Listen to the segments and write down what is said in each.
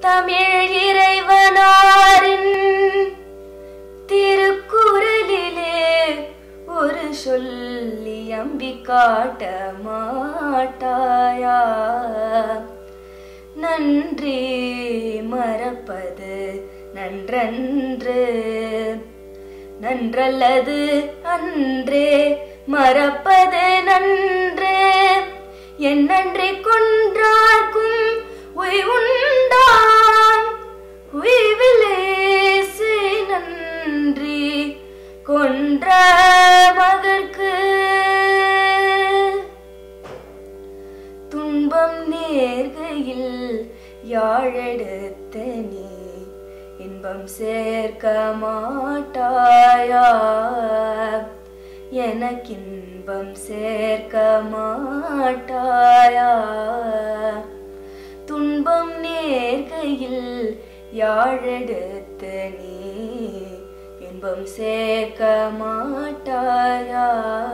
தமிழ் இறைவனாரின் திருக்குறளிலே ஒரு சொல்லி அம்பி காட்ட மாட்டாயா நன்றி மறப்பது நன்றன்று நன்றல்லது அன்றே மறப்பது நன்று என் நன்றி கொன்றார்க்கும் உய்வுண்டாம் உய்விலேசு நன்றி கொன்ற மகற்கு துன்பம் நேர்கையில் யாழெடுத்த நீ இன்பம் சேர்க்க மாட்டாயா எனக்கின்பம் சேர்க்க மாட்டாயா துன்பம் நேர்கையில் யாழெடுத்த நீ இன்பம் சேர்க்க மாட்டாயா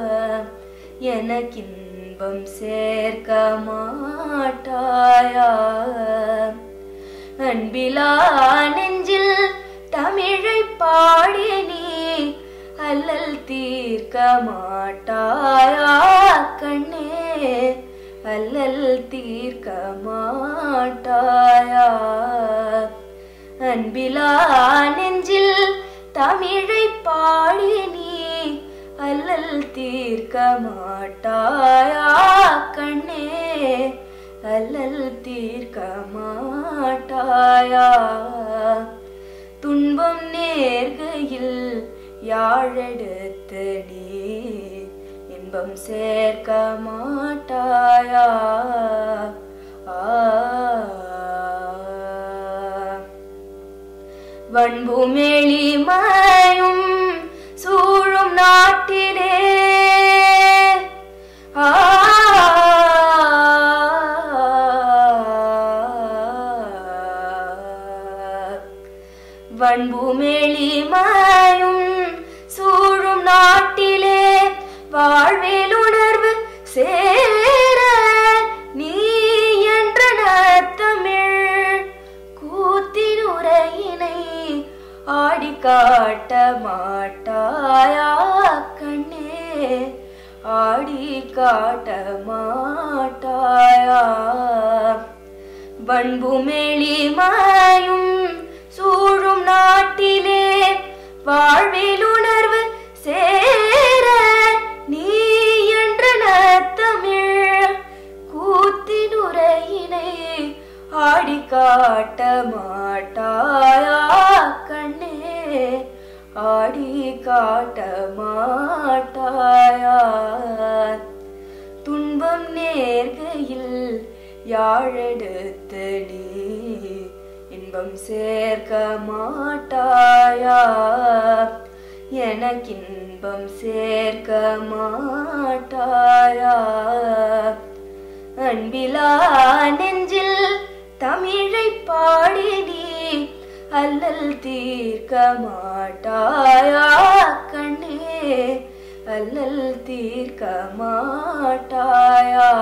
எனக்கின்பம் சேர்க்க மாட்டாயா அன்பிலா நெஞ்சில் தமிழை பாடிய நீ அல்லல் தீர்க்க மாட்டாயா கண்ணே அல்லல் தீர்க்க மாட்டாயா அன்பிலா நெஞ்சில் தமிழை பாடிய நீ அல்லல் தீர்க்க மாட்டாயா கண்ணே அல்லல் தீர்க்க மாட்டாயா துன்பம் நேர்கையில் யாழெடுத்து நீ இன்பம் சேர்க்க மாட்டாயா ஆ வன்புமெளிமயும் சூழும் நாட்டிலே ஆ வன்புமெளிமயும் சூழும் நாட்டிலே வாழ்வில் உணர்வு சேர நீ என்ற தமிழ் கூத்தின் உரையினை ஆடி காட்ட மாட்டாயா கண்ணே ஆடி காட்ட மாட்டாயா வன்புமெளிமாயும் சூழும் நாட்டிலே வாழ்வில் உணர்வு சேர நீ என்ற தமிழ் கூத்தின் உரையினை ஆடி காட்ட மாட்டாயா கண்ணே ஆடி காட்ட மாட்டாயா துன்பம் நேர்கையில் யாழெடுத்து நீ இன்பம் சேர்க்க மாட்டாயா எனக்கின்பம் சேர்க்க மாட்டாயா அன்பிலா நெஞ்சில் தமிழை பாடி நீ அல்லல் தீர்க்க மாட்டாயா கண்ணே அல்லல் தீர்க்க மாட்டாயா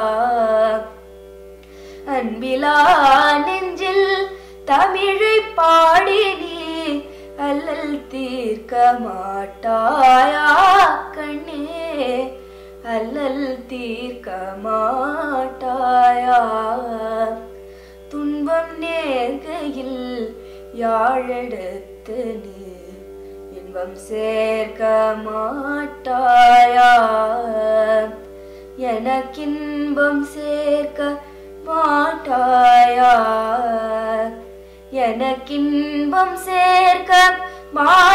அன்பிலா நெஞ்சில் தமிழை பாடி நீ அல்லல் தீர்க்க மாட்டாயா கண்ணே அல்லல் தீர்க்க மாட்டாயா துன்பம் நேர்கையில் யாழெடுத்து நீ இன்பம் சேர்க்க மாட்டாயா எனக்கின்பம் சேர்க்க மாட்டாயா எனக்கின்பம் சேர்க்க மா